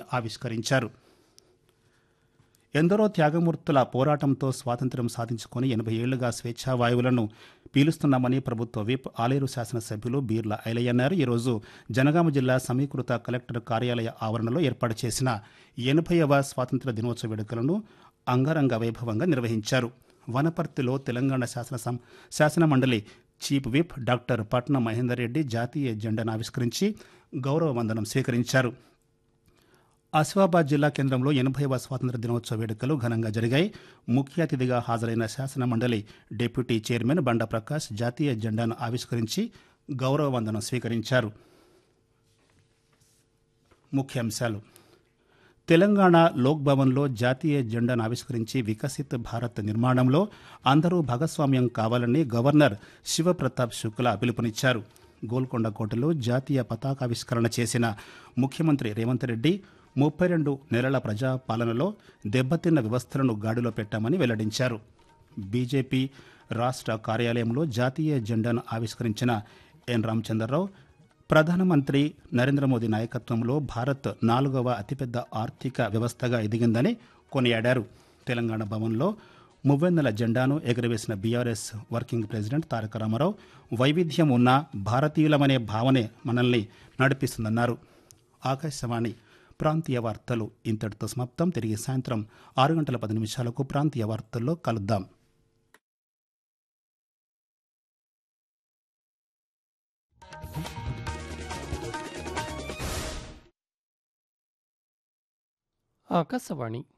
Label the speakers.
Speaker 1: ఆవిష్కరించారు ఎందరో త్యాగమూర్తుల పోరాటంతో స్వాతంత్ర్యం సాధించుకొని ఎనభై ఏళ్లుగా స్వేచ్ఛా వాయువులను పీలుస్తున్నామని ప్రభుత్వ విప్ ఆలేరు శాసనసభ్యులు బీర్ల ఐలయ్య అన్నారు ఈరోజు జనగామ జిల్లా సమీకృత కలెక్టర్ కార్యాలయ ఆవరణలో ఏర్పాటు చేసిన ఎనభైవ స్వాతంత్ర దినోత్సవ వేడుకలను అంగరంగ వైభవంగా నిర్వహించారు వనపర్తిలో తెలంగాణ శాసన సం- శాసన మండలి చీఫ్ విప్ డాక్టర్ పట్నం మహేందర్ రెడ్డి జాతీయ జెండాను ఆవిష్కరించి గౌరవ వందనం స్వీకరించారు ఆసిఫాబాద్ జిల్లా కేంద్రంలో ఎనభైవ స్వాతంత్ర దినోత్సవ వేడుకలు ఘనంగా జరిగాయి ముఖ్య అతిథిగా హాజరైన శాసన మండలి డిప్యూటీ చైర్మన్ బండ ప్రకాష్ జాతీయ జెండాను ఆవిష్కరించి గౌరవ వందనం స్వీకరించారు ముఖ్యాంశాలు తెలంగాణ లోక్ భవన్లో జాతీయ జెండాను ఆవిష్కరించి వికసిత్ భారత్ నిర్మాణంలో అందరూ భాగస్వామ్యం కావాలని గవర్నర్ శివప్రతాప్ శుక్లా పిలుపునిచ్చారు గోల్కొండ కోటలో జాతీయ పతాకావిష్కరణ చేసిన ముఖ్యమంత్రి రేవంత్ రెడ్డి ముప్పై రెండు నెలల ప్రజా పాలనలో దెబ్బతిన్న వ్యవస్థలను గాడిలో పెట్టామని వెల్లడించారు బీజేపీ రాష్ట్ర కార్యాలయంలో జాతీయ జెండాను ఆవిష్కరించిన ఎన్ రామచంద్రరావు ప్రధానమంత్రి నరేంద్ర మోదీ నాయకత్వంలో భారత్ నాలుగవ అతిపెద్ద ఆర్థిక వ్యవస్థగా ఎదిగిందని కొనియాడారు తెలంగాణ భవన్లో మువ్వెన్నెల జెండాను ఎగురవేసిన BRS working president Taraka Ramarao వైవిధ్యం ఉన్న భారతీయులమనే భావనే మనల్ని నడిపిస్తుందన్నారు ఆకాశవాణి ప్రాంతీయ వార్తలు ఇంతటితో సమాప్తం తిరిగి సాయంత్రం ఆరు గంటల పది నిమిషాలకు ప్రాంతీయ వార్తల్లో కలుద్దాం
Speaker 2: ఆకాశవాణి